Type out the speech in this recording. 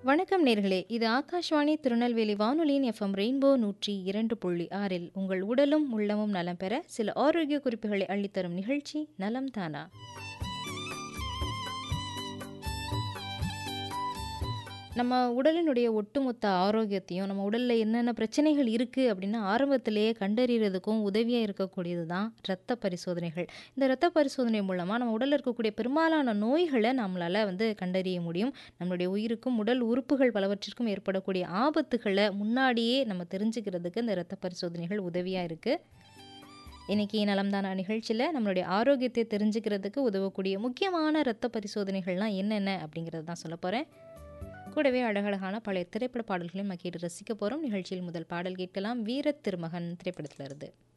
வணக்கம் நேர்களே இது ஆகாஷ்வாணி திருநெல்வேலி வானொலியின் எஃப்எம் ரெயின்போ நூற்றி இரண்டு புள்ளி ஆறில் உங்கள் உடலும் உள்ளமும் நலம் பெற சில ஆரோக்கிய குறிப்புகளை அள்ளித்தரும் நிகழ்ச்சி நலம் தானா நம்ம உடலினுடைய ஒட்டுமொத்த ஆரோக்கியத்தையும் நம்ம உடலில் என்னென்ன பிரச்சனைகள் இருக்குது அப்படின்னு ஆரம்பத்திலேயே கண்டறியறதுக்கும் உதவியாக இருக்கக்கூடியது தான் இரத்த பரிசோதனைகள் இந்த இரத்த பரிசோதனை மூலமாக நம்ம உடலில் இருக்கக்கூடிய பெரும்பாலான நோய்களை நம்மளால் வந்து கண்டறிய முடியும் நம்மளுடைய உயிருக்கும் உடல் உறுப்புகள் பலவற்றிற்கும் ஏற்படக்கூடிய ஆபத்துகளை முன்னாடியே நம்ம தெரிஞ்சுக்கிறதுக்கு இந்த இரத்த பரிசோதனைகள் உதவியாக இருக்குது இன்றைக்கி நலம்தானா நிகழ்ச்சியில் நம்மளுடைய ஆரோக்கியத்தை தெரிஞ்சுக்கிறதுக்கு உதவக்கூடிய முக்கியமான இரத்த பரிசோதனைகள்லாம் என்னென்ன அப்படிங்கிறது தான் சொல்ல போகிறேன் கூடவே அழகழகான பழைய திரைப்பட பாடல்களையும் நம்ம கேட்டு ரசிக்க போகிறோம் நிகழ்ச்சியில் முதல் பாடல் கேட்கலாம் வீர திருமகன் திரைப்படத்திலிருந்து